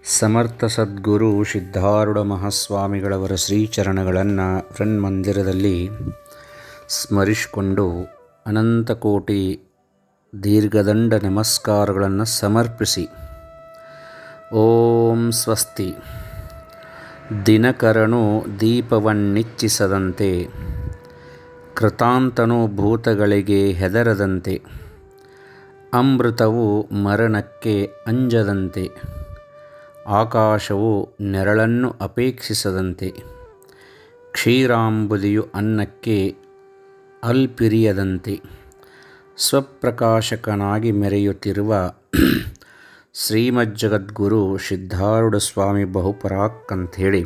ಸಮರ್ಥ ಸದ್ಗುರು ಸಿದ್ಧಾರೂಢ ಮಹಾಸ್ವಾಮಿಗಳವರ ಶ್ರೀಚರಣಗಳನ್ನು ಮಂದಿರದಲ್ಲಿ ಸ್ಮರಿಸಿಕೊಂಡು ಅನಂತಕೋಟಿ ದೀರ್ಘದಂಡ ನಮಸ್ಕಾರಗಳನ್ನು ಸಮರ್ಪಿಸಿ ಓಂ ಸ್ವಸ್ತಿ ದಿನಕರನು ದೀಪವನ್ನಿಚ್ಛಿಸದಂತೆ ಕೃತಾಂತನು ಭೂತಗಳಿಗೆ ಹೆದರದಂತೆ ಅಮೃತವು ಮರಣಕ್ಕೆ ಅಂಜದಂತೆ ಆಕಾಶವು ನೆರಳನ್ನು ಅಪೇಕ್ಷಿಸದಂತೆ ಕ್ಷೀರಾಂಬುದಿಯು ಅನ್ನಕ್ಕೆ ಅಲ್ಪಿರಿಯದಂತೆ ಸ್ವಪ್ರಕಾಶಕನಾಗಿ ಮೆರೆಯುತ್ತಿರುವ ಶ್ರೀಮಜ್ಜಗದ್ಗುರು ಸಿದ್ಧಾರೂಢ ಸ್ವಾಮಿ ಬಹುಪರಾಕ್ ಅಂಥೇಳಿ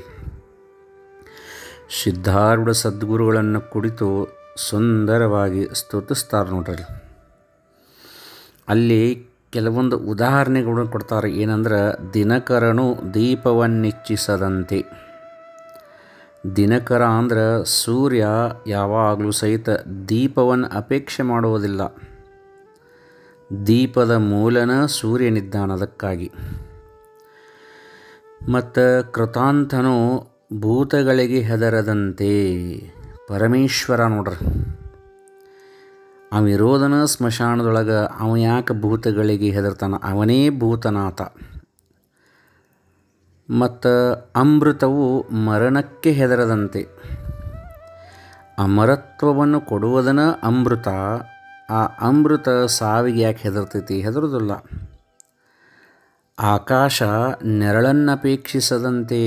ಸಿದ್ಧಾರೂಢ ಸದ್ಗುರುಗಳನ್ನು ಕುರಿತು ಸುಂದರವಾಗಿ ಸ್ತುತಿಸ್ತಾರೆ ನೋಡ್ರಿ ಅಲ್ಲಿ ಕೆಲವೊಂದು ಉದಾಹರಣೆಗಳನ್ನು ಕೊಡ್ತಾರೆ ಏನಂದ್ರೆ ದಿನಕರನು ದೀಪವನ್ನಿಚ್ಛಿಸದಂತೆ ದಿನಕರ ಅಂದ್ರೆ ಸೂರ್ಯ ಯಾವಾಗಲೂ ಸಹಿತ ದೀಪವನ್ನು ಅಪೇಕ್ಷೆ ಮಾಡುವುದಿಲ್ಲ ದೀಪದ ಮೂಲನ ಸೂರ್ಯನಿದ್ದಾನ ಅದಕ್ಕಾಗಿ ಮತ್ತು ಕೃತಾಂತನು ಭೂತಗಳಿಗೆ ಹೆದರದಂತೆ ಪರಮೇಶ್ವರ ನೋಡ್ರಿ ಅವಿರೋಧನ ಸ್ಮಶಾನದೊಳಗೆ ಅವ ಯಾಕೆ ಭೂತಗಳಿಗೆ ಹೆದರ್ತಾನ ಅವನೇ ಭೂತನಾಥ ಮತ್ತು ಅಮೃತವು ಮರಣಕ್ಕೆ ಹೆದರದಂತೆ ಅಮರತ್ವವನ್ನು ಕೊಡುವುದನ ಅಮೃತ ಆ ಅಮೃತ ಸಾವಿಗೆ ಯಾಕೆ ಹೆದರ್ತೈತಿ ಹೆದರೋದಿಲ್ಲ ಆಕಾಶ ನೆರಳನ್ನಪೇಕ್ಷಿಸದಂತೆ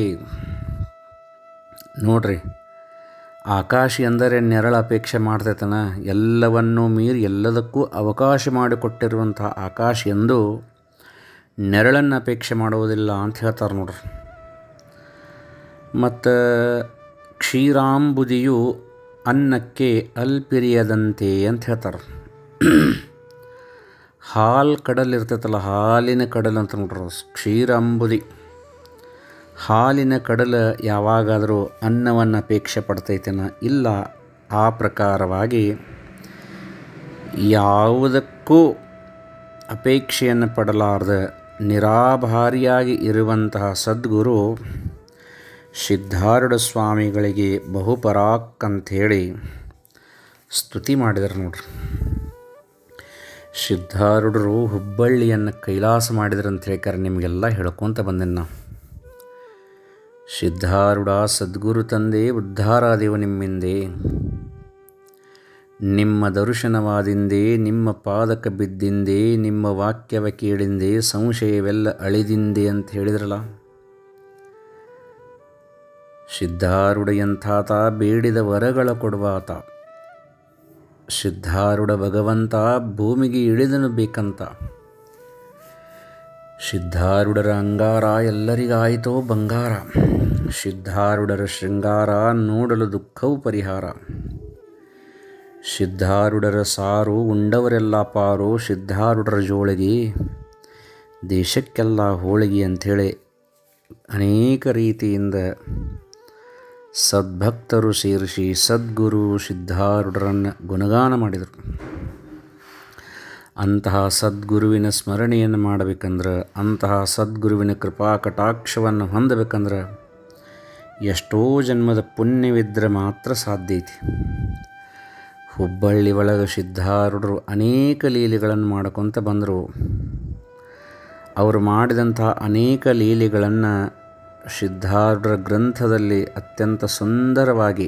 ನೋಡ್ರಿ ಆಕಾಶ ಎಂದರೆ ನೆರಳು ಅಪೇಕ್ಷೆ ಮಾಡ್ತೈತನ ಎಲ್ಲವನ್ನೂ ಮೀರಿ ಎಲ್ಲದಕ್ಕೂ ಅವಕಾಶ ಮಾಡಿಕೊಟ್ಟಿರುವಂಥ ಆಕಾಶ ಎಂದು ನೆರಳನ್ನು ಅಪೇಕ್ಷೆ ಮಾಡುವುದಿಲ್ಲ ಅಂತ ಹೇಳ್ತಾರೆ ನೋಡ್ರಿ ಮತ್ತು ಕ್ಷೀರಾಂಬುದಿಯು ಅನ್ನಕ್ಕೆ ಅಲ್ಪಿರಿಯದಂತೆ ಅಂತ ಹೇಳ್ತಾರೆ ಹಾಲು ಕಡಲ್ ಇರ್ತೈತಲ್ಲ ಹಾಲಿನ ಕಡಲ್ ಅಂತ ನೋಡ್ರಿ ಕ್ಷೀರಾಂಬುದಿ ಹಾಲಿನ ಕಡಲ ಯಾವಾಗಾದರೂ ಅನ್ನವನ್ನು ಅಪೇಕ್ಷೆ ಪಡ್ತೈತೇನ ಇಲ್ಲ ಆ ಪ್ರಕಾರವಾಗಿ ಯಾವುದಕ್ಕೂ ಅಪೇಕ್ಷೆಯನ್ನು ಪಡಲಾರ್ದ ನಿರಾಭಾರಿಯಾಗಿ ಇರುವಂತಹ ಸದ್ಗುರು ಸಿದ್ಧಾರೂಢ ಸ್ವಾಮಿಗಳಿಗೆ ಬಹುಪರಾಕ್ ಅಂಥೇಳಿ ಸ್ತುತಿ ಮಾಡಿದರು ನೋಡ್ರಿ ಸಿದ್ಧಾರೂಢರು ಹುಬ್ಬಳ್ಳಿಯನ್ನು ಕೈಲಾಸ ಮಾಡಿದ್ರು ಅಂತ ಹೇಳ್ತಾರೆ ನಿಮಗೆಲ್ಲ ಹೇಳ್ಕೊತ ಬಂದೇನೆ ನಾ ಸಿದ್ಧಾರೂಢ ಸದ್ಗುರು ತಂದೆ ಉದ್ಧಾರಾದೇವ ನಿಮ್ಮಿಂದೆ ನಿಮ್ಮ ದರ್ಶನವಾದಿಂದೆ ನಿಮ್ಮ ಪಾದಕ ಬಿದ್ದಿಂದೆ ನಿಮ್ಮ ವಾಕ್ಯವ ಕೇಳಿಂದೆ ಸಂಶಯವೆಲ್ಲ ಅಳಿದಿಂದೆ ಅಂತ ಹೇಳಿದ್ರಲ್ಲ ಸಿದ್ಧಾರೂಢ ಎಂಥಾತ ಬೇಡಿದ ವರಗಳ ಕೊಡುವಾತ ಸಿದ್ಧಾರೂಢ ಭಗವಂತ ಭೂಮಿಗೆ ಇಳಿದನು ಬೇಕಂತ ಸಿದ್ಧಾರೂಢರ ಅಂಗಾರ ಎಲ್ಲರಿಗಾಯಿತೋ ಬಂಗಾರ ಸಿದ್ಧಾರೂಢರ ಶೃಂಗಾರ ನೋಡಲು ದುಃಖವು ಪರಿಹಾರ ಸಿದ್ಧಾರೂಢರ ಸಾರು ಉಂಡವರೆಲ್ಲ ಪಾರು ಸಿದ್ಧಾರೂಢರ ಜೋಳಿಗೆ ದೇಶಕ್ಕೆಲ್ಲ ಹೋಳಿಗೆ ಅಂಥೇಳಿ ಅನೇಕ ರೀತಿಯಿಂದ ಸದ್ಭಕ್ತರು ಸೇರಿಸಿ ಸದ್ಗುರು ಸಿದ್ಧಾರೂಢರನ್ನು ಗುಣಗಾನ ಮಾಡಿದರು ಅಂತಹ ಸದ್ಗುರುವಿನ ಸ್ಮರಣೆಯನ್ನು ಮಾಡಬೇಕಂದ್ರೆ ಅಂತಹ ಸದ್ಗುರುವಿನ ಕೃಪಾ ಕಟಾಕ್ಷವನ್ನು ಹೊಂದಬೇಕಂದ್ರೆ ಎಷ್ಟೋ ಜನ್ಮದ ಪುಣ್ಯವಿದ್ದರೆ ಮಾತ್ರ ಸಾಧ್ಯ ಐತಿ ಹುಬ್ಬಳ್ಳಿ ಒಳಗೆ ಸಿದ್ಧಾರೂಢರು ಅನೇಕ ಲೀಲೆಗಳನ್ನು ಮಾಡ್ಕೊತ ಬಂದರು ಅವರು ಮಾಡಿದಂಥ ಅನೇಕ ಲೀಲೆಗಳನ್ನು ಸಿದ್ಧಾರೂಢರ ಗ್ರಂಥದಲ್ಲಿ ಅತ್ಯಂತ ಸುಂದರವಾಗಿ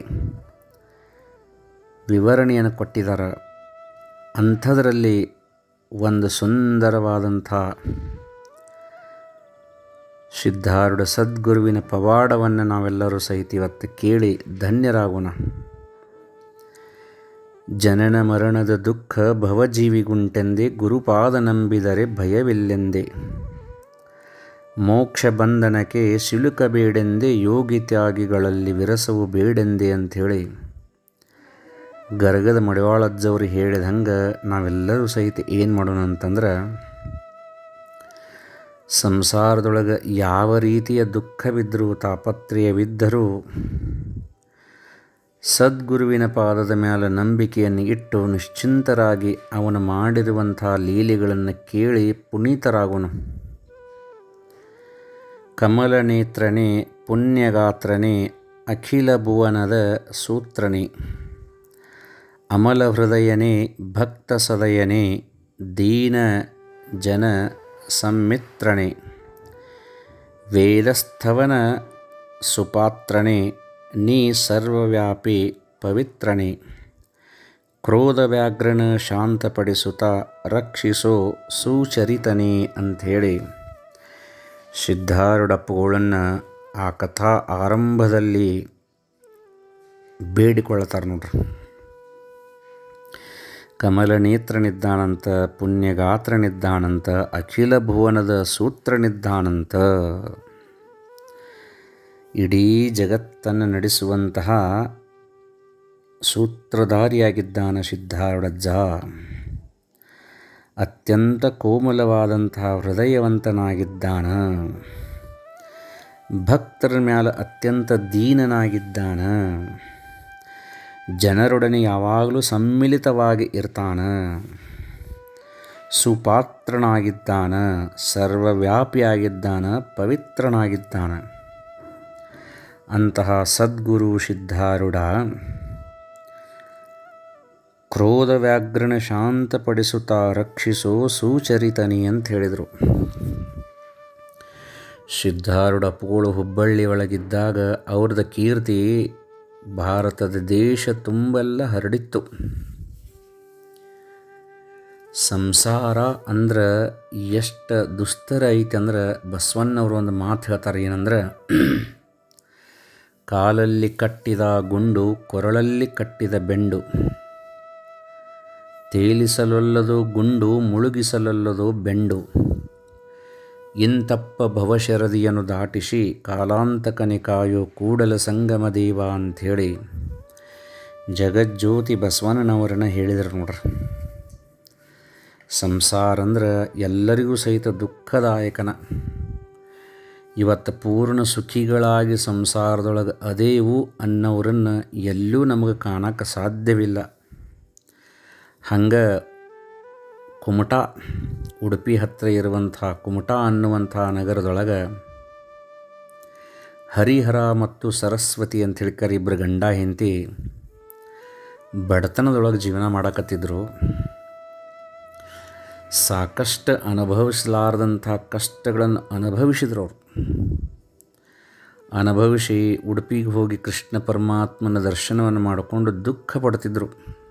ವಿವರಣೆಯನ್ನು ಕೊಟ್ಟಿದ್ದಾರೆ ಅಂಥದ್ರಲ್ಲಿ ಒಂದು ಸುಂದರವಾದಂಥ ಸಿದ್ಧಾರೂಢ ಸದ್ಗುರುವಿನ ಪವಾಡವನ್ನು ನಾವೆಲ್ಲರೂ ಸಹಿತ ಇವತ್ತು ಕೇಳಿ ಧನ್ಯರಾಗೋಣ ಜನನ ಮರಣದ ದುಃಖ ಭವಜೀವಿಗುಂಟೆಂದೇ ಗುರುಪಾದ ನಂಬಿದರೆ ಭಯವಿಲ್ಲೆಂದೇ ಮೋಕ್ಷ ಬಂಧನಕ್ಕೆ ಸಿಲುಕಬೇಡೆಂದೇ ಯೋಗಿ ತ್ಯಾಗಿಗಳಲ್ಲಿ ವಿರಸವು ಬೇಡೆಂದೇ ಅಂಥೇಳಿ ಗರ್ಗದ ಮಡಿವಾಳಜ್ಜವ್ರು ಹೇಳಿದ ಹಂಗೆ ನಾವೆಲ್ಲರೂ ಸಹಿತ ಏನು ಮಾಡೋಣ ಅಂತಂದ್ರೆ ಸಂಸಾರದೊಳಗೆ ಯಾವ ರೀತಿಯ ದುಃಖವಿದ್ದರೂ ತಾಪತ್ರಯವಿದ್ದರೂ ಸದ್ಗುರುವಿನ ಪಾದದ ಮೇಲೆ ನಂಬಿಕೆಯನ್ನು ಇಟ್ಟು ನಿಶ್ಚಿಂತರಾಗಿ ಅವನು ಮಾಡಿರುವಂಥ ಲೀಲೆಗಳನ್ನು ಕೇಳಿ ಪುನೀತರಾಗೋಣ ಕಮಲನೇತ್ರನೇ ಪುಣ್ಯಗಾತ್ರನೇ ಅಖಿಲ ಭುವನದ ಸೂತ್ರನೇ ಅಮಲ ಹೃದಯನೇ ಭಕ್ತ ಸದಯನೇ ದೀನ ಜನ ಸಂಮಿತ್ರನೇ ವೇದಸ್ಥವನ ಸುಪಾತ್ರನೇ ನೀ ಸರ್ವವ್ಯಾಪಿ ಪವಿತ್ರನೇ ಕ್ರೋಧ ವ್ಯಾಘ್ರನ ಶಾಂತಪಡಿಸುತ್ತ ರಕ್ಷಿಸೋ ಸುಚರಿತನೇ ಅಂಥೇಳಿ ಸಿದ್ಧಾರೂಢಪ್ಪಗಳನ್ನು ಆ ಕಥಾ ಆರಂಭದಲ್ಲಿ ಬೇಡಿಕೊಳ್ತಾರೆ ನೋಡ್ರಿ ಕಮಲನೇತ್ರನಿದ್ದಾನಂತ ಪುಣ್ಯಗಾತ್ರನಿದ್ದಾನಂತ ಅಖಿಲ ಭುವನದ ಸೂತ್ರನಿದ್ದಾನಂತ ಇಡೀ ಜಗತ್ತನ್ನು ನಡೆಸುವಂತಹ ಸೂತ್ರಧಾರಿಯಾಗಿದ್ದಾನ ಸಿದ್ಧಾರೂಢಜ್ಜ ಅತ್ಯಂತ ಕೋಮಲವಾದಂತಹ ಹೃದಯವಂತನಾಗಿದ್ದಾನ ಭಕ್ತರ ಮ್ಯಾಲ ಅತ್ಯಂತ ದೀನನಾಗಿದ್ದಾನ ಜನರೊಡನೆ ಯಾವಾಗಲೂ ಸಮ್ಮಿಲಿತವಾಗಿ ಇರ್ತಾನ ಸುಪಾತ್ರನಾಗಿದ್ದಾನ ಸರ್ವವ್ಯಾಪಿಯಾಗಿದ್ದಾನ ಪವಿತ್ರನಾಗಿದ್ದಾನ ಅಂತಹ ಸದ್ಗುರು ಸಿದ್ಧಾರೂಢ ಕ್ರೋಧ ವ್ಯಾಘ್ರನ ಶಾಂತಪಡಿಸುತ್ತಾ ರಕ್ಷಿಸೋ ಸುಚರಿತನಿ ಅಂತ ಹೇಳಿದರು ಸಿದ್ಧಾರೂಢ ಅಪ್ಪುಗಳು ಹುಬ್ಬಳ್ಳಿ ಒಳಗಿದ್ದಾಗ ಅವ್ರದ್ದು ಕೀರ್ತಿ ಭಾರತದ ದೇಶ ತುಂಬೆಲ್ಲ ಹರಡಿತ್ತು ಸಂಸಾರ ಅಂದ್ರೆ ಎಷ್ಟು ದುಸ್ತರ ಐತಿ ಅಂದ್ರೆ ಬಸವಣ್ಣವರು ಒಂದು ಮಾತು ಹೇಳ್ತಾರೆ ಏನಂದ್ರೆ ಕಾಲಲ್ಲಿ ಕಟ್ಟಿದ ಗುಂಡು ಕೊರಳಲ್ಲಿ ಕಟ್ಟಿದ ಬೆಂಡು ತೇಲಿಸಲೊಲ್ಲದು ಗುಂಡು ಮುಳುಗಿಸಲೊಲ್ಲದು ಬೆಂಡು ಇಂತಪ್ಪ ಭವಶರದಿಯನ್ನು ದಾಟಿಸಿ ಕಾಲಾಂತಕನೆ ಕಾಯೋ ಕೂಡಲ ಸಂಗಮ ದೇವ ಅಂಥೇಳಿ ಜಗಜ್ಯೋತಿ ಬಸವಣ್ಣನವರನ್ನ ಹೇಳಿದರು ನೋಡ್ರಿ ಸಂಸಾರ ಅಂದ್ರೆ ಎಲ್ಲರಿಗೂ ಸಹಿತ ದುಃಖದಾಯಕನ ಇವತ್ತು ಪೂರ್ಣ ಸುಖಿಗಳಾಗಿ ಸಂಸಾರದೊಳಗೆ ಅದೇವು ಅನ್ನೋರನ್ನು ಎಲ್ಲೂ ನಮಗೆ ಕಾಣಕ್ಕೆ ಸಾಧ್ಯವಿಲ್ಲ ಹಂಗೆ ಕುಮಟ ಉಡುಪಿ ಹತ್ತಿರ ಇರುವಂಥ ಕುಮಟ ಅನ್ನುವಂಥ ನಗರದೊಳಗೆ ಹರಿಹರ ಮತ್ತು ಸರಸ್ವತಿ ಅಂತ ಹೇಳ್ಕರಿ ಇಬ್ಬರು ಗಂಡ ಹೆಂಡತಿ ಬಡತನದೊಳಗೆ ಜೀವನ ಮಾಡಕತ್ತಿದ್ರು ಸಾಕಷ್ಟು ಅನುಭವಿಸಲಾರದಂಥ ಕಷ್ಟಗಳನ್ನು ಅನುಭವಿಸಿದ್ರು ಅವರು ಅನುಭವಿಸಿ ಉಡುಪಿಗೆ ಹೋಗಿ ಕೃಷ್ಣ ಪರಮಾತ್ಮನ ದರ್ಶನವನ್ನು ಮಾಡಿಕೊಂಡು ದುಃಖ ಪಡ್ತಿದ್ರು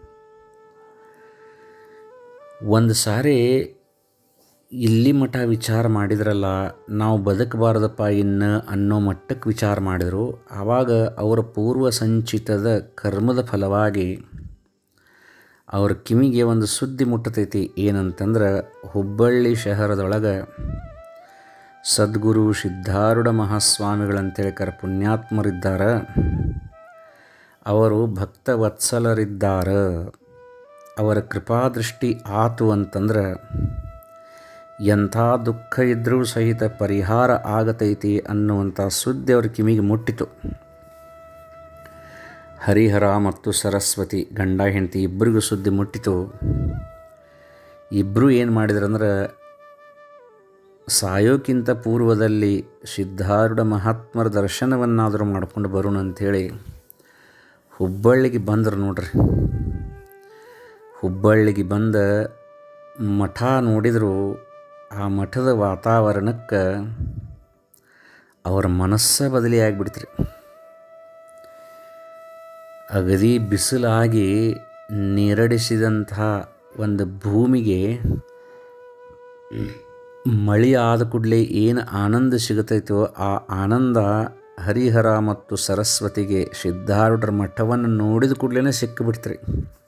ಒಂದು ಸಾರಿ ಇಲ್ಲಿ ಮಠ ವಿಚಾರ ಮಾಡಿದ್ರಲ್ಲ ನಾವು ಬದುಕಬಾರ್ದಪ್ಪ ಇನ್ನು ಅನ್ನೋ ಮಟ್ಟಕ್ಕೆ ವಿಚಾರ ಮಾಡಿದರು ಆವಾಗ ಅವರ ಪೂರ್ವ ಸಂಚಿತದ ಕರ್ಮದ ಫಲವಾಗಿ ಅವ್ರ ಕಿವಿಗೆ ಒಂದು ಸುದ್ದಿ ಮುಟ್ಟತೈತಿ ಏನಂತಂದ್ರೆ ಹುಬ್ಬಳ್ಳಿ ಶಹರದೊಳಗೆ ಸದ್ಗುರು ಸಿದ್ಧಾರೂಢ ಮಹಾಸ್ವಾಮಿಗಳಂತೇಳಿ ಕರ ಪುಣ್ಯಾತ್ಮರಿದ್ದಾರೆ ಅವರು ಭಕ್ತವತ್ಸಲರಿದ್ದಾರೆ ಅವರ ಕೃಪಾದೃಷ್ಟಿ ಆತು ಅಂತಂದ್ರೆ ಎಂಥ ದುಃಖ ಇದ್ದರೂ ಸಹಿತ ಪರಿಹಾರ ಆಗತೈತಿ ಅನ್ನುವಂಥ ಸುದ್ದಿ ಅವ್ರ ಕಿವಿಗೆ ಮುಟ್ಟಿತು ಹರಿಹರ ಮತ್ತು ಸರಸ್ವತಿ ಗಂಡ ಹೆಂಡತಿ ಇಬ್ಬರಿಗೂ ಸುದ್ದಿ ಮುಟ್ಟಿತು ಇಬ್ಬರು ಏನು ಮಾಡಿದ್ರಂದ್ರೆ ಸಾಯೋಕ್ಕಿಂತ ಪೂರ್ವದಲ್ಲಿ ಸಿದ್ಧಾರೂಢ ಮಹಾತ್ಮರ ದರ್ಶನವನ್ನಾದರೂ ಮಾಡ್ಕೊಂಡು ಬರೋಣ ಅಂಥೇಳಿ ಹುಬ್ಬಳ್ಳಿಗೆ ಬಂದರು ನೋಡ್ರಿ ಹುಬ್ಬಳ್ಳಿಗೆ ಬಂದ ಮಠ ನೋಡಿದರು ಆ ಮಠದ ವಾತಾವರಣಕ್ಕೆ ಅವರ ಮನಸ್ಸೇ ಬದಲಿ ಆಗಿಬಿಡ್ತ್ರಿ ಅಗದಿ ಬಿಸಿಲಾಗಿ ನೀರಡಿಸಿದಂಥ ಒಂದು ಭೂಮಿಗೆ ಮಳೆ ಆದ ಕೂಡಲೇ ಏನು ಆನಂದ ಸಿಗುತ್ತೈತೋ ಆ ಆನಂದ ಹರಿಹರ ಮತ್ತು ಸರಸ್ವತಿಗೆ ಸಿದ್ಧಾರೂಢರ ಮಠವನ್ನು ನೋಡಿದ ಕೂಡಲೇ ಸಿಕ್ಕಿಬಿಡ್ತ್ರಿ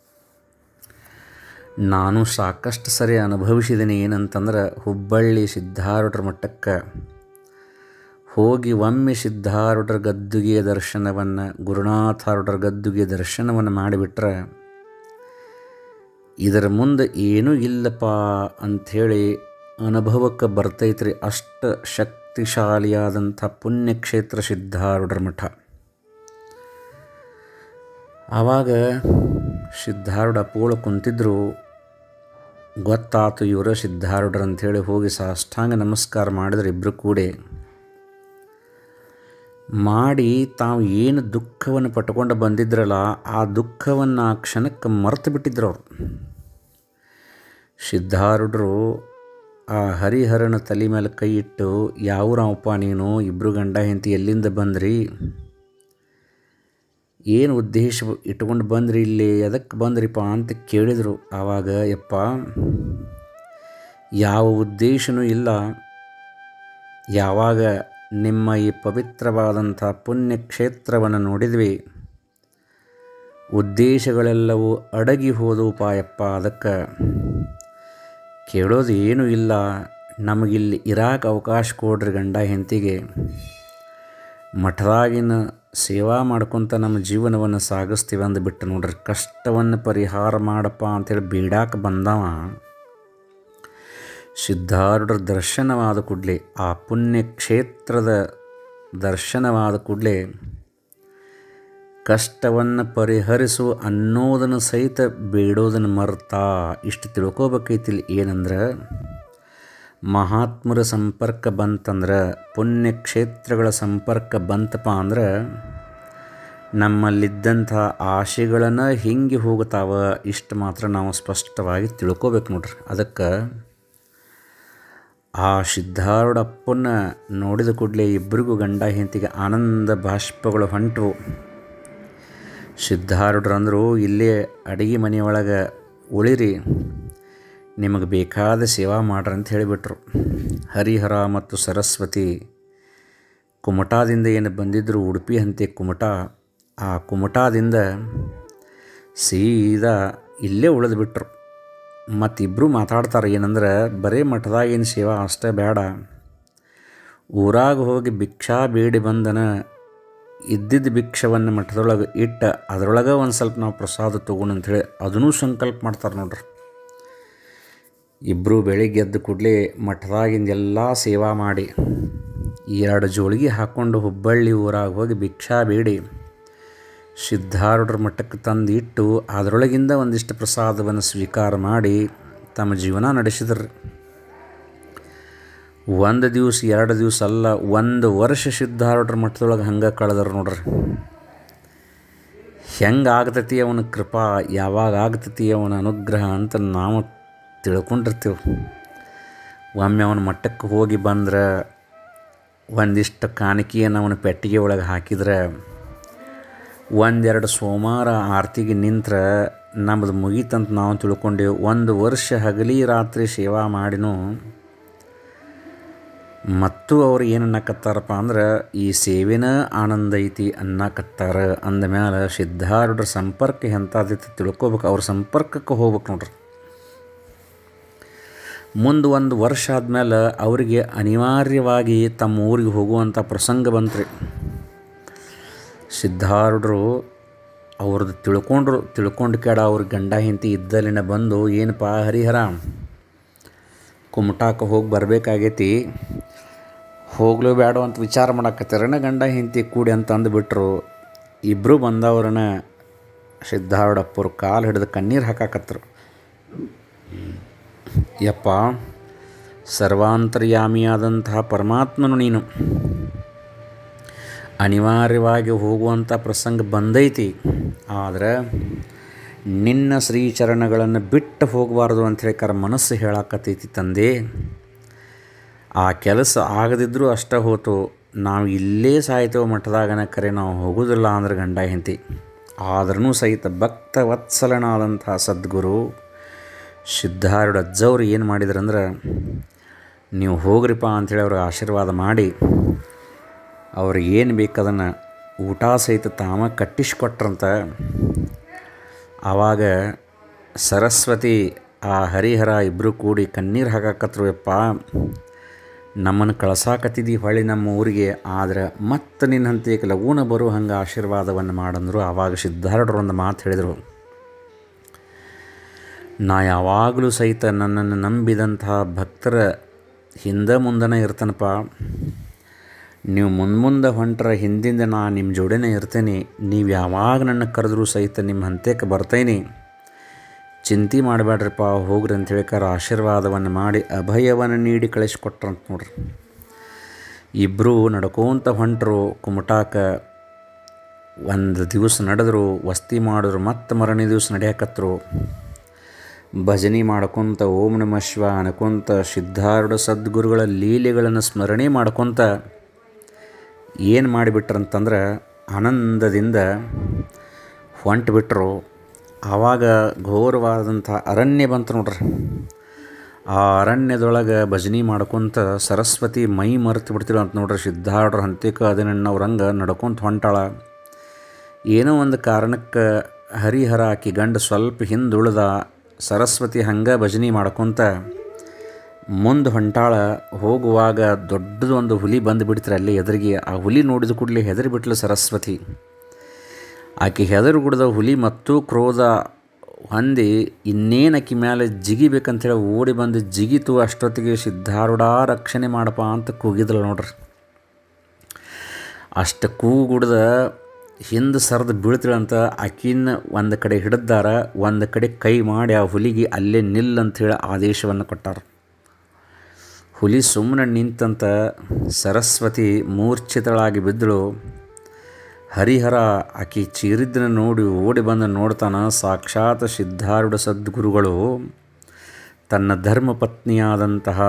ನಾನು ಸಾಕಷ್ಟು ಸರಿ ಅನುಭವಿಸಿದ್ದೀನಿ ಏನಂತಂದ್ರೆ ಹುಬ್ಬಳ್ಳಿ ಸಿದ್ಧಾರೂಢರ ಮಟ್ಟಕ್ಕೆ ಹೋಗಿ ಒಮ್ಮೆ ಸಿದ್ಧಾರೂಢರ ಗದ್ದುಗೆಯ ದರ್ಶನವನ್ನು ಗುರುನಾಥಾರೂಢರ ಗದ್ದುಗೆಯ ದರ್ಶನವನ್ನು ಮಾಡಿಬಿಟ್ರೆ ಇದರ ಮುಂದೆ ಏನೂ ಇಲ್ಲಪ್ಪ ಅಂಥೇಳಿ ಅನುಭವಕ್ಕೆ ಬರ್ತೈತ್ರಿ ಅಷ್ಟು ಶಕ್ತಿಶಾಲಿಯಾದಂಥ ಪುಣ್ಯಕ್ಷೇತ್ರ ಸಿದ್ಧಾರೂಢರ ಮಠ ಆವಾಗ ಸಿದ್ಧಾರೂಢ ಅಪ್ಪಗಳು ಕುಂತಿದ್ರು ಗೊತ್ತಾತು ಇವರ ಸಿದ್ಧಾರೂಢರು ಅಂಥೇಳಿ ಹೋಗಿ ಸಾಷ್ಟಾಂಗ ನಮಸ್ಕಾರ ಮಾಡಿದ್ರೆ ಇಬ್ಬರು ಕೂಡಿ ಮಾಡಿ ತಾವು ಏನು ದುಃಖವನ್ನು ಪಟ್ಕೊಂಡು ಬಂದಿದ್ರಲ್ಲ ಆ ಇಕ್ಕವನ್ನು ಆ ಕ್ಷಣಕ್ಕೆ ಮರೆತು ಬಿಟ್ಟಿದ್ರು ಅವರು ಸಿದ್ಧಾರೂಢರು ಆ ಹರಿಹರನ ತಲೆ ಮೇಲೆ ಕೈ ಇಟ್ಟು ಯಾವ್ರಪ್ಪ ನೀನು ಇಬ್ಬರು ಗಂಡ ಹೆಂಡತಿ ಎಲ್ಲಿಂದ ಬಂದ್ರಿ ಏನು ಉದ್ದೇಶ ಇಟ್ಕೊಂಡು ಬಂದ್ರಿ ಇಲ್ಲಿ ಎದಕ್ಕೆ ಬಂದ್ರಿಪ್ಪ ಅಂತ ಕೇಳಿದರು ಆವಾಗ ಯಪ್ಪ ಯಾವ ಉದ್ದೇಶನೂ ಇಲ್ಲ ಯಾವಾಗ ನಿಮ್ಮ ಈ ಪವಿತ್ರವಾದಂಥ ಪುಣ್ಯಕ್ಷೇತ್ರವನ್ನು ನೋಡಿದ್ವಿ ಉದ್ದೇಶಗಳೆಲ್ಲವೂ ಅಡಗಿ ಹೋದವು ಪಾಯಪ್ಪ ಅದಕ್ಕೆ ಕೇಳೋದು ಏನೂ ಇಲ್ಲ ನಮಗಿಲ್ಲಿ ಇರಾಕ ಅವಕಾಶ ಕೊಡ್ರಿ ಗಂಡ ಹೆಂಡತಿಗೆ ಮಠದಾಗಿನ ಸೇವಾ ಮಾಡ್ಕೊತ ನಮ್ಮ ಜೀವನವನ್ನು ಸಾಗಿಸ್ತೀವಿ ಅಂದ್ಬಿಟ್ಟು ನೋಡ್ರಿ ಕಷ್ಟವನ್ನು ಪರಿಹಾರ ಮಾಡಪ್ಪ ಅಂತೇಳಿ ಬೀಡಾಕ ಬಂದವ ಸಿದ್ಧಾರೂಢರ ದರ್ಶನವಾದ ಕೂಡಲೇ ಆ ಪುಣ್ಯಕ್ಷೇತ್ರದ ದರ್ಶನವಾದ ಕೂಡಲೇ ಕಷ್ಟವನ್ನು ಪರಿಹರಿಸು ಅನ್ನೋದನ್ನು ಸಹಿತ ಬೇಡೋದನ್ನು ಮರ್ತಾ ಇಷ್ಟು ತಿಳ್ಕೊಬೇಕೈತಿಲ್ಲಿ ಏನಂದ್ರೆ ಮಹಾತ್ಮರ ಸಂಪರ್ಕ ಬಂತಂದ್ರೆ ಪುಣ್ಯಕ್ಷೇತ್ರಗಳ ಸಂಪರ್ಕ ಬಂತಪ್ಪ ಅಂದ್ರೆ ನಮ್ಮಲ್ಲಿದ್ದಂಥ ಆಶೆಗಳನ್ನು ಹಿಂಗೆ ಹೋಗ್ತಾವ ಇಷ್ಟು ಮಾತ್ರ ನಾವು ಸ್ಪಷ್ಟವಾಗಿ ತಿಳ್ಕೊಬೇಕು ನೋಡ್ರಿ ಅದಕ್ಕೆ ಆ ಸಿದ್ಧಾರೂಢಪ್ಪನ ನೋಡಿದ ಕೂಡಲೇ ಇಬ್ಬರಿಗೂ ಗಂಡ ಹೆಂಡತಿಗೆ ಆನಂದ ಬಾಷ್ಪಗಳು ಹೊಂಟವು ಸಿದ್ಧಾರೂಢರಂದರು ಇಲ್ಲೇ ಅಡಿಗೆ ಮನೆಯೊಳಗೆ ಉಳಿರಿ ನಿಮಗೆ ಬೇಕಾದ ಸೇವಾ ಮಾಡ್ರಿ ಅಂತ ಹೇಳಿಬಿಟ್ರು ಹರಿಹರ ಮತ್ತು ಸರಸ್ವತಿ ಕುಮಟಾದಿಂದ ಏನು ಬಂದಿದ್ದರು ಉಡುಪಿ ಹಂತೆ ಕುಮಟ ಆ ಕುಮಟಾದಿಂದ ಸೀದಾ ಇಲ್ಲೇ ಉಳಿದ್ಬಿಟ್ರು ಮತ್ತಿಬ್ಬರು ಮಾತಾಡ್ತಾರೆ ಏನಂದ್ರೆ ಬರೀ ಮಠದಾಗ ಏನು ಸೇವಾ ಅಷ್ಟೇ ಬೇಡ ಊರಾಗ ಹೋಗಿ ಭಿಕ್ಷಾ ಬೇಡಿ ಬಂದನ ಇದ್ದಿದ್ದ ಭಿಕ್ಷವನ್ನು ಮಠದೊಳಗೆ ಇಟ್ಟ ಅದರೊಳಗೆ ಒಂದು ಸ್ವಲ್ಪ ನಾವು ಪ್ರಸಾದ ತೊಗೊಂಡು ಅಂಥೇಳಿ ಅದನ್ನೂ ಸಂಕಲ್ಪ ಮಾಡ್ತಾರೆ ನೋಡ್ರಿ ಇಬ್ಬರು ಬೆಳಿಗ್ಗೆ ಎದ್ದು ಕೂಡಲೇ ಮಠದಾಗಿಂದ ಎಲ್ಲ ಸೇವಾ ಮಾಡಿ ಎರಡು ಜೋಳಿಗೆ ಹಾಕ್ಕೊಂಡು ಹುಬ್ಬಳ್ಳಿ ಊರಾಗ ಹೋಗಿ ಭಿಕ್ಷಾ ಬೇಡಿ ಸಿದ್ಧಾರೂಢರ ಮಠಕ್ಕೆ ತಂದು ಇಟ್ಟು ಅದರೊಳಗಿಂದ ಒಂದಿಷ್ಟು ಪ್ರಸಾದವನ್ನು ಸ್ವೀಕಾರ ಮಾಡಿ ತಮ್ಮ ಜೀವನ ನಡೆಸಿದ್ರು ಒಂದು ದಿವಸ ಎರಡು ದಿವಸ ಅಲ್ಲ ಒಂದು ವರ್ಷ ಸಿದ್ಧಾರೂಢರ ಮಠದೊಳಗೆ ಹಂಗೆ ಕಳೆದ್ರು ನೋಡ್ರಿ ಹೆಂಗೆ ಆಗ್ತತಿ ಅವನ ಕೃಪಾ ಯಾವಾಗ ಆಗ್ತತಿ ಅವನ ಅನುಗ್ರಹ ಅಂತ ನಾವು ತಿಳ್ಕೊಂಡಿರ್ತೀವಿ ಒಮ್ಮೆ ಅವನ ಮಟ್ಟಕ್ಕೆ ಹೋಗಿ ಬಂದ್ರೆ ಒಂದಿಷ್ಟು ಕಾಣಿಕೆಯನ್ನು ಅವನ ಪೆಟ್ಟಿಗೆ ಒಳಗೆ ಹಾಕಿದ್ರೆ ಒಂದೆರಡು ಸೋಮವಾರ ಆರತಿಗೆ ನಿಂತ್ರೆ ನಮ್ಮದು ಮುಗೀತಂತ ನಾವು ತಿಳ್ಕೊಂಡೇವು ಒಂದು ವರ್ಷ ಹಗಲಿ ರಾತ್ರಿ ಸೇವಾ ಮಾಡಿನೂ ಮತ್ತು ಅವ್ರು ಏನು ಅನ್ನಕತ್ತಾರಪ್ಪ ಅಂದ್ರೆ ಈ ಸೇವೆನ ಆನಂದ ಐತಿ ಅನ್ನಕತ್ತಾರ ಅಂದಮೇಲೆ ಸಿದ್ಧಾರೂಢರ ಸಂಪರ್ಕ ಎಂಥದೈತಿ ತಿಳ್ಕೊಬೇಕು ಅವ್ರ ಸಂಪರ್ಕಕ್ಕೆ ಹೋಗ್ಬೇಕು ನೋಡ್ರಿ ಮುಂದೆ ಒಂದು ವರ್ಷ ಆದಮೇಲೆ ಅವರಿಗೆ ಅನಿವಾರ್ಯವಾಗಿ ತಮ್ಮ ಊರಿಗೆ ಹೋಗುವಂಥ ಪ್ರಸಂಗ ಬಂತ್ರಿ ಸಿದ್ಧಾರೂಢರು ಅವ್ರದ್ದು ತಿಳ್ಕೊಂಡ್ರು ತಿಳ್ಕೊಂಡು ಕೆಡ ಅವ್ರ ಗಂಡ ಹೆಂಡತಿ ಇದ್ದಲ್ಲಿನ ಬಂದು ಏನಪ್ಪ ಹರಿಹರ ಕುಮಟಾಕ್ಕೆ ಹೋಗಿ ಬರಬೇಕಾಗೈತಿ ಹೋಗ್ಲೂ ಬೇಡ ಅಂತ ವಿಚಾರ ಮಾಡಕತ್ತಾರನ ಗಂಡ ಹೆಂಡತಿ ಕೂಡಿ ಅಂತ ಅಂದುಬಿಟ್ರು ಇಬ್ಬರು ಬಂದವ್ರನ್ನ ಸಿದ್ಧಾರೂಢಪ್ಪರು ಕಾಲು ಹಿಡಿದು ಕಣ್ಣೀರು ಹಾಕಾಕತ್ರು ಯಪ್ಪ ಸರ್ವಾಂತರ್ಯಾಮಿಯಾದಂತಹ ಪರಮಾತ್ಮನು ನೀನು ಅನಿವಾರ್ಯವಾಗಿ ಹೋಗುವಂಥ ಪ್ರಸಂಗ ಬಂದೈತಿ ಆದರೆ ನಿನ್ನ ಶ್ರೀಚರಣಗಳನ್ನು ಬಿಟ್ಟು ಹೋಗಬಾರ್ದು ಅಂಥೇಳಿ ಕರ ಮನಸ್ಸು ಹೇಳಾಕತ್ತೈತಿ ತಂದೆ ಆ ಕೆಲಸ ಆಗದಿದ್ದರೂ ಅಷ್ಟೇ ಹೋತು ನಾವು ಇಲ್ಲೇ ಸಾಯ್ತೇವೆ ಮಠದಾಗನ ಕರೆ ನಾವು ಹೋಗೋದಿಲ್ಲ ಅಂದ್ರೆ ಗಂಡ ಹೆಂಡತಿ ಆದ್ರೂ ಸಹಿತ ಭಕ್ತ ವತ್ಸಲನಾದಂಥ ಸದ್ಗುರು ಸಿದ್ಧಾರೂಢ ಅಜ್ಜವ್ರು ಏನು ಮಾಡಿದ್ರಂದ್ರೆ ನೀವು ಹೋಗ್ರಿಪ್ಪ ಅಂಥೇಳಿ ಅವ್ರಿಗೆ ಆಶೀರ್ವಾದ ಮಾಡಿ ಅವ್ರಿಗೆ ಏನು ಬೇಕದನ್ನು ಊಟ ಸಹಿತ ತಾಮ ಕಟ್ಟಿಸ್ಕೊಟ್ರಂತ ಆವಾಗ ಸರಸ್ವತಿ ಆ ಹರಿಹರ ಇಬ್ಬರು ಕೂಡಿ ಕಣ್ಣೀರು ಹಾಕಾಕತ್ರು ಯಪ್ಪ ನಮ್ಮನ್ನು ಕಳ್ಸಾಕತ್ತಿದ್ದಿ ಹೊಳ್ಳಿ ನಮ್ಮ ಊರಿಗೆ ಆದ್ರೆ ಮತ್ತೆ ನಿನ್ನ ಹಂತಕ್ಕೆ ಲಗೂನ ಬರೋ ಹಂಗೆ ಆಶೀರ್ವಾದವನ್ನು ಮಾಡಂದರು ಆವಾಗ ಸಿದ್ಧಾರೂಢರು ಒಂದು ಮಾತು ಹೇಳಿದರು ನಾ ಯಾವಾಗಲೂ ಸಹಿತ ನನ್ನನ್ನು ನಂಬಿದಂತಹ ಭಕ್ತರ ಹಿಂದೆ ಮುಂದನೇ ಇರ್ತಾನಪ್ಪ ನೀವು ಮುಂದೆ ಮುಂದೆ ಹೊಂಟ್ರೆ ಹಿಂದಿಂದ ನಾ ನಿಮ್ಮ ಜೋಡಿನೇ ಇರ್ತೇನೆ ನೀವು ಯಾವಾಗ ನನ್ನ ಕರೆದ್ರೂ ಸಹಿತ ನಿಮ್ಮ ಹಂತಕ್ಕೆ ಬರ್ತೇನೆ ಚಿಂತೆ ಮಾಡಬೇಡ್ರಪ್ಪ ಹೋಗ್ರಿ ಅಂತ ಹೇಳ್ಕಾರ ಆಶೀರ್ವಾದವನ್ನು ಮಾಡಿ ಅಭಯವನ್ನು ನೀಡಿ ಕಳಿಸ್ಕೊಟ್ರಂತ ನೋಡ್ರಿ ಇಬ್ಬರು ನಡ್ಕೋತ ಹೊಂಟರು ಕುಮಟಾಕ ಒಂದು ದಿವಸ ನಡೆದ್ರು ವಸ್ತಿ ಮಾಡಿದ್ರು ಮತ್ತೆ ಮರನೇ ದಿವಸ ನಡೆಯಕತ್ರು ಭಜನೆ ಮಾಡ್ಕೊತ ಓಂ ನಮ ಶಿವ ಅನ್ಕೊಂತ ಸಿದ್ಧಾರೂಢ ಸದ್ಗುರುಗಳ ಲೀಲೆಗಳನ್ನು ಸ್ಮರಣೆ ಮಾಡ್ಕೊತ ಏನು ಮಾಡಿಬಿಟ್ರಂತಂದ್ರೆ ಆನಂದದಿಂದ ಹೊಂಟು ಬಿಟ್ಟರು ಆವಾಗ ಘೋರವಾದಂಥ ಅರಣ್ಯ ಬಂತು ನೋಡ್ರಿ ಆ ಅರಣ್ಯದೊಳಗೆ ಭಜನೆ ಮಾಡ್ಕೊತ ಸರಸ್ವತಿ ಮೈ ಮರೆತು ಬಿಡ್ತಿಲ್ಲ ಅಂತ ನೋಡ್ರಿ ಸಿದ್ಧಾರೂಢರ ಹಂತಿಕ ಹದಿನೆಣ್ಣವ್ರಂಗೆ ನಡ್ಕೊಂತ ಹೊಂಟಾಳ ಏನೋ ಒಂದು ಕಾರಣಕ್ಕೆ ಹರಿಹರ ಆಕಿ ಗಂಡ ಸ್ವಲ್ಪ ಹಿಂದುಳಿದ ಸರಸ್ವತಿ ಹಂಗೆ ಭಜನೆ ಮಾಡ್ಕೊತ ಮುಂದೆ ಹೊಂಟಾಳ ಹೋಗುವಾಗ ದೊಡ್ಡದು ಒಂದು ಹುಲಿ ಬಂದು ಬಿಡ್ತಾರೆ ಅಲ್ಲಿ ಎದುರಿಗೆ ಆ ಹುಲಿ ನೋಡಿದ ಕೂಡಲೇ ಹೆದರಿ ಬಿಟ್ಲು ಸರಸ್ವತಿ ಆಕೆ ಹೆದರು ಗುಡ್ದ ಹುಲಿ ಮತ್ತು ಕ್ರೋಧ ಹೊಂದಿ ಇನ್ನೇನು ಆಕಿ ಮೇಲೆ ಜಿಗಿಬೇಕಂತೇಳಿ ಓಡಿ ಬಂದು ಜಿಗಿತು ಅಷ್ಟೊತ್ತಿಗೆ ಸಿದ್ಧಾರೂಢ ರಕ್ಷಣೆ ಮಾಡಪ್ಪ ಅಂತ ಕೂಗಿದ್ಲು ನೋಡ್ರಿ ಅಷ್ಟು ಕೂಗುಡ್ದ ಹಿಂದೆ ಸರಿದು ಬೀಳ್ತಿಳಂತ ಆಕಿನ ಒಂದು ಕಡೆ ಹಿಡಿದಾರ ಒಂದು ಕಡೆ ಕೈ ಮಾಡಿ ಆ ಹುಲಿಗೆ ಅಲ್ಲೇ ನಿಲ್ಲಂಥೇಳಿ ಆದೇಶವನ್ನು ಕೊಟ್ಟಾರ ಹುಲಿ ಸುಮ್ಮನೆ ನಿಂತಂತ ಸರಸ್ವತಿ ಮೂರ್ಛಿತಳಾಗಿ ಬಿದ್ದಳು ಹರಿಹರ ಆಕಿ ಚೀರಿದ್ದನ್ನು ನೋಡಿ ಓಡಿ ಬಂದು ನೋಡ್ತಾನ ಸಾಕ್ಷಾತ್ ಸಿದ್ಧಾರೂಢ ಸದ್ಗುರುಗಳು ತನ್ನ ಧರ್ಮಪತ್ನಿಯಾದಂತಹ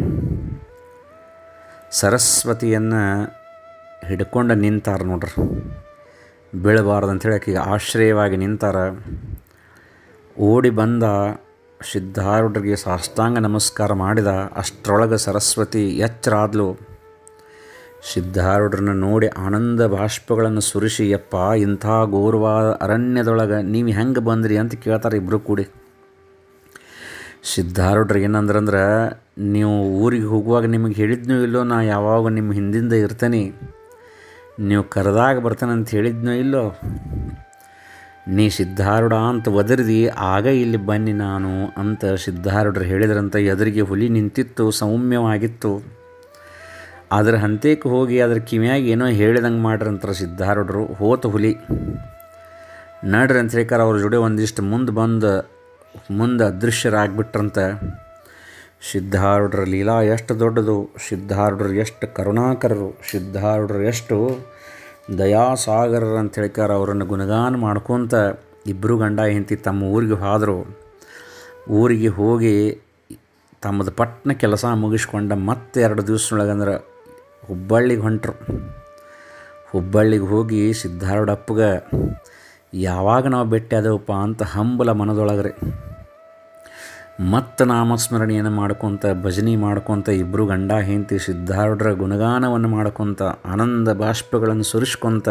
ಸರಸ್ವತಿಯನ್ನು ಹಿಡ್ಕೊಂಡು ನಿಂತಾರ ನೋಡ್ರಿ ಬೀಳಬಾರ್ದಂಥೇಳಿ ಆಕೆಗೆ ಆಶ್ರಯವಾಗಿ ನಿಂತಾರ ಓಡಿ ಬಂದ ಸಿದ್ಧಾರೂಢರಿಗೆ ಸಾಷ್ಟಾಂಗ ನಮಸ್ಕಾರ ಮಾಡಿದ ಅಷ್ಟರೊಳಗೆ ಸರಸ್ವತಿ ಎಚ್ಚರಾದ್ಲು ಸಿದ್ಧಾರೂಢರನ್ನ ನೋಡಿ ಆನಂದ ಬಾಷ್ಪಗಳನ್ನು ಸುರಿಸಿ ಯಪ್ಪ ಇಂಥ ಘೋರವಾದ ಅರಣ್ಯದೊಳಗೆ ನೀವು ಹೆಂಗೆ ಬಂದ್ರಿ ಅಂತ ಕೇಳ್ತಾರೆ ಇಬ್ಬರು ಕೂಡಿ ಸಿದ್ಧಾರೂಢರು ಏನಂದ್ರಂದ್ರೆ ನೀವು ಊರಿಗೆ ಹೋಗುವಾಗ ನಿಮಗೆ ಹೇಳಿದ್ನೋ ಇಲ್ಲೋ ನಾ ಯಾವಾಗ ನಿಮ್ಮ ಹಿಂದಿಂದ ಇರ್ತೇನೆ ನೀವು ಕರೆದಾಗ ಬರ್ತಾನೆ ಅಂತ ಹೇಳಿದ್ನೋ ಇಲ್ಲೋ ನೀ ಸಿದ್ಧಾರೂಢ ಅಂತ ಒದರಿದಿ ಆಗ ಇಲ್ಲಿ ಬನ್ನಿ ನಾನು ಅಂತ ಸಿದ್ಧಾರೂಢರು ಹೇಳಿದ್ರಂತ ಎದುರಿಗೆ ಹುಲಿ ನಿಂತಿತ್ತು ಸೌಮ್ಯವಾಗಿತ್ತು ಅದ್ರ ಹಂತಕ್ಕೆ ಹೋಗಿ ಅದ್ರ ಕಿವಿಯಾಗಿ ಏನೋ ಹೇಳಿದಂಗೆ ಮಾಡ್ರಂತಾರೆ ಸಿದ್ಧಾರೂಢರು ಹೋತ ಹುಲಿ ನಡ್ರಿ ಅಂತ ಹೇಳ್ಕಾರ ಅವ್ರ ಜೋಡಿ ಒಂದಿಷ್ಟು ಮುಂದೆ ಬಂದು ಮುಂದೆ ಅದೃಶ್ಯರಾಗ್ಬಿಟ್ರಂತ ಸಿದ್ಧಾರೂಢರ ಲೀಲಾ ಎಷ್ಟು ದೊಡ್ಡದು ಸಿದ್ಧಾರೂಢರು ಎಷ್ಟು ಕರುಣಾಕರರು ಸಿದ್ಧಾರೂಢರು ಎಷ್ಟು ದಯಾಸಾಗರರು ಅಂತ ಹೇಳ್ಕಾರ ಅವರನ್ನು ಗುಣಗಾನ ಮಾಡ್ಕೊತ ಇಬ್ಬರು ಗಂಡ ಹೆಂಡತಿ ತಮ್ಮ ಊರಿಗೆ ಹೋದರು ಊರಿಗೆ ಹೋಗಿ ತಮ್ಮದು ಪಟ್ನ ಕೆಲಸ ಮುಗಿಸ್ಕೊಂಡ ಮತ್ತೆ ಎರಡು ದಿವಸದೊಳಗಂದ್ರೆ ಹುಬ್ಬಳ್ಳಿಗೆ ಹೊಂಟ್ರು ಹುಬ್ಬಳ್ಳಿಗೆ ಹೋಗಿ ಸಿದ್ಧಾರೂಢಪ್ಪಗೆ ಯಾವಾಗ ನಾವು ಭೇಟಿ ಆದೆವಪ್ಪ ಅಂತ ಹಂಬಲ ಮನದೊಳಗ್ರಿ ಮತ್ತು ನಾಮಸ್ಮರಣೆಯನ್ನು ಮಾಡ್ಕೊತ ಭಜನೆ ಮಾಡ್ಕೊತ ಇಬ್ಬರು ಗಂಡ ಹೆಂಡತಿ ಸಿದ್ಧಾರೂಢರ ಗುಣಗಾನವನ್ನು ಮಾಡ್ಕೊತ ಆನಂದ ಬಾಷ್ಪಗಳನ್ನು ಸುರಿಸ್ಕೊತ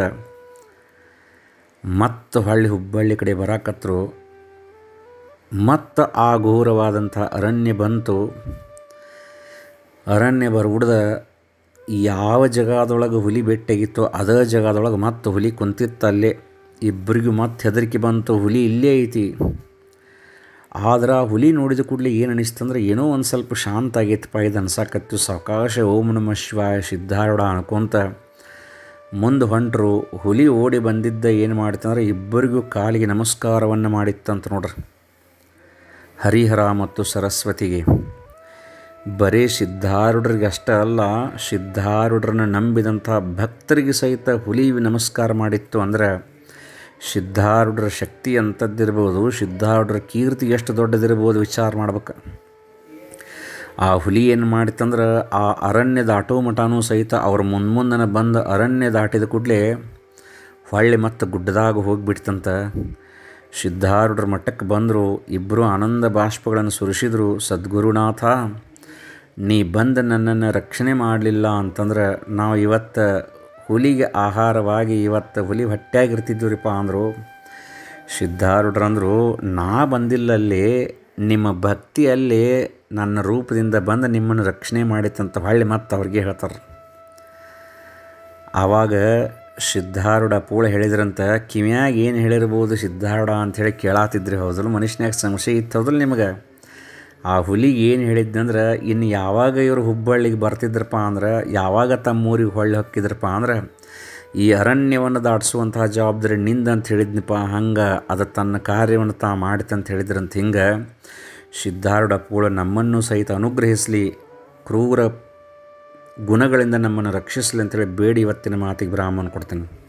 ಮತ್ತು ಹೊಳ್ಳಿ ಹುಬ್ಬಳ್ಳಿ ಕಡೆ ಬರಾಕತ್ರು ಮತ್ತು ಆ ಘೋರವಾದಂಥ ಅರಣ್ಯ ಬಂತು ಅರಣ್ಯ ಬರ್ಬಿಡ್ದ ಯಾವ ಜಗದೊಳಗೆ ಹುಲಿ ಭೇಟಿಯಾಗಿತ್ತೋ ಅದೇ ಜಗದೊಳಗೆ ಮತ್ತೆ ಹುಲಿ ಕುಂತಿತ್ತು ಅಲ್ಲೇ ಇಬ್ಬರಿಗೂ ಮತ್ತೆ ಹೆದರಿಕೆ ಬಂತು ಹುಲಿ ಇಲ್ಲೇ ಐತಿ ಆದ್ರೆ ಆ ಹುಲಿ ನೋಡಿದ ಕೂಡಲೇ ಏನು ಅನಿಸ್ತಂದ್ರೆ ಏನೋ ಒಂದು ಸ್ವಲ್ಪ ಶಾಂತ ಆಗೈತಪ್ಪ ಇದು ಅನ್ಸಾಕತ್ತು ಸಾವಕಾಶ ಓಂ ನಮ ಶಿವಾಯ ಸಿದ್ಧಾರೂಢ ಅನ್ಕೊಂತ ಮುಂದೆ ಹೊಂಟರು ಹುಲಿ ಓಡಿ ಬಂದಿದ್ದ ಏನು ಮಾಡಿತ್ತಂದ್ರೆ ಇಬ್ಬರಿಗೂ ಕಾಲಿಗೆ ನಮಸ್ಕಾರವನ್ನು ಮಾಡಿತ್ತಂತ ನೋಡ್ರಿ ಹರಿಹರ ಮತ್ತು ಸರಸ್ವತಿಗೆ ಬರೀ ಸಿದ್ಧಾರೂಢರಿಗೆ ಅಷ್ಟೇ ಅಲ್ಲ ಸಿದ್ಧಾರೂಢರನ್ನು ನಂಬಿದಂಥ ಭಕ್ತರಿಗೆ ಸಹಿತ ಹುಲಿ ನಮಸ್ಕಾರ ಮಾಡಿತ್ತು ಅಂದ್ರೆ ಸಿದ್ಧಾರೂಢರ ಶಕ್ತಿ ಅಂಥದ್ದಿರ್ಬೋದು ಸಿದ್ಧಾರೂಢರ ಕೀರ್ತಿ ಎಷ್ಟು ದೊಡ್ಡದಿರ್ಬೋದು ವಿಚಾರ ಮಾಡ್ಬೇಕು ಆ ಹುಲಿ ಏನು ಮಾಡಿತ್ತಂದ್ರೆ ಆ ಅರಣ್ಯ ದಾಟೋ ಮಠನೂ ಸಹಿತ ಅವ್ರ ಮುನ್ಮುಂದನ ಬಂದು ಅರಣ್ಯ ದಾಟಿದ ಕೂಡಲೇ ಹೊಳ್ಳಿ ಮತ್ತು ಗುಡ್ಡದಾಗ ಹೋಗಿಬಿಡ್ತಂತ ಸಿದ್ಧಾರೂಢರ ಮಟ್ಟಕ್ಕೆ ಬಂದರು ಇಬ್ಬರು ಆನಂದ ಬಾಷ್ಪಗಳನ್ನು ಸುರಿಸಿದ್ರು ಸದ್ಗುರುನಾಥ ನೀ ಬಂದು ನನ್ನನ್ನು ರಕ್ಷಣೆ ಮಾಡಲಿಲ್ಲ ಅಂತಂದ್ರೆ ನಾವು ಇವತ್ತು ಹುಲಿಗೆ ಆಹಾರವಾಗಿ ಇವತ್ತು ಹುಲಿ ಹೊಟ್ಟೆಯಾಗಿರ್ತಿದ್ವಿರಿಪ್ಪ ಅಂದರು ಸಿದ್ಧಾರೂಢರಂದರು ನಾ ಬಂದಿಲ್ಲಲ್ಲಿ ನಿಮ್ಮ ಭಕ್ತಿಯಲ್ಲಿ ನನ್ನ ರೂಪದಿಂದ ಬಂದು ನಿಮ್ಮನ್ನು ರಕ್ಷಣೆ ಮಾಡಿತ್ತಂತ ಹೊಳ್ಳಿ ಮತ್ತೆ ಅವ್ರಿಗೆ ಹೇಳ್ತಾರೆ ಆವಾಗ ಸಿದ್ಧಾರೂಢ ಪೂಳ ಹೇಳಿದ್ರಂತ ಕಿವಿಯಾಗ ಏನು ಹೇಳಿರ್ಬೋದು ಸಿದ್ಧಾರೂಢ ಅಂಥೇಳಿ ಕೇಳಾತಿದ್ರಿ ಹೌದಲ್ಲ ಮನುಷ್ಯನಾಗ ಸಮಸ್ಯೆ ಇತ್ತು ಹೌದಲ್ಲ ನಿಮಗೆ ಆ ಹುಲಿಗೆ ಏನು ಹೇಳಿದ್ದಂದ್ರೆ ಇನ್ನು ಯಾವಾಗ ಇವರು ಹುಬ್ಬಳ್ಳಿಗೆ ಬರ್ತಿದ್ರಪ್ಪ ಅಂದ್ರೆ ಯಾವಾಗ ತಮ್ಮ ಊರಿಗೆ ಹೊಳ್ಳಿ ಹೊಕ್ಕಿದ್ರಪ್ಪ ಅಂದ್ರೆ ಈ ಅರಣ್ಯವನ್ನು ದಾಟಿಸುವಂತಹ ಜವಾಬ್ದಾರಿ ನಿಂದ ಅಂತ ಹೇಳಿದ್ನಪ್ಪ ಹಂಗೆ ಅದು ತನ್ನ ಕಾರ್ಯವನ್ನು ತಾ ಮಾಡಿತಂತ ಹೇಳಿದ್ರಂತ ಹಿಂಗೆ ಸಿದ್ಧಾರೂಢ ಪೂಳ ನಮ್ಮನ್ನು ಸಹಿತ ಅನುಗ್ರಹಿಸಲಿ ಕ್ರೂರ ಗುಣಗಳಿಂದ ನಮ್ಮನ್ನು ರಕ್ಷಿಸಲಿ ಅಂತೇಳಿ ಬೇಡಿ ಇವತ್ತಿನ ಮಾತಿಗೆ ಬ್ರಾಹ್ಮಣ ಕೊಡ್ತೀನಿ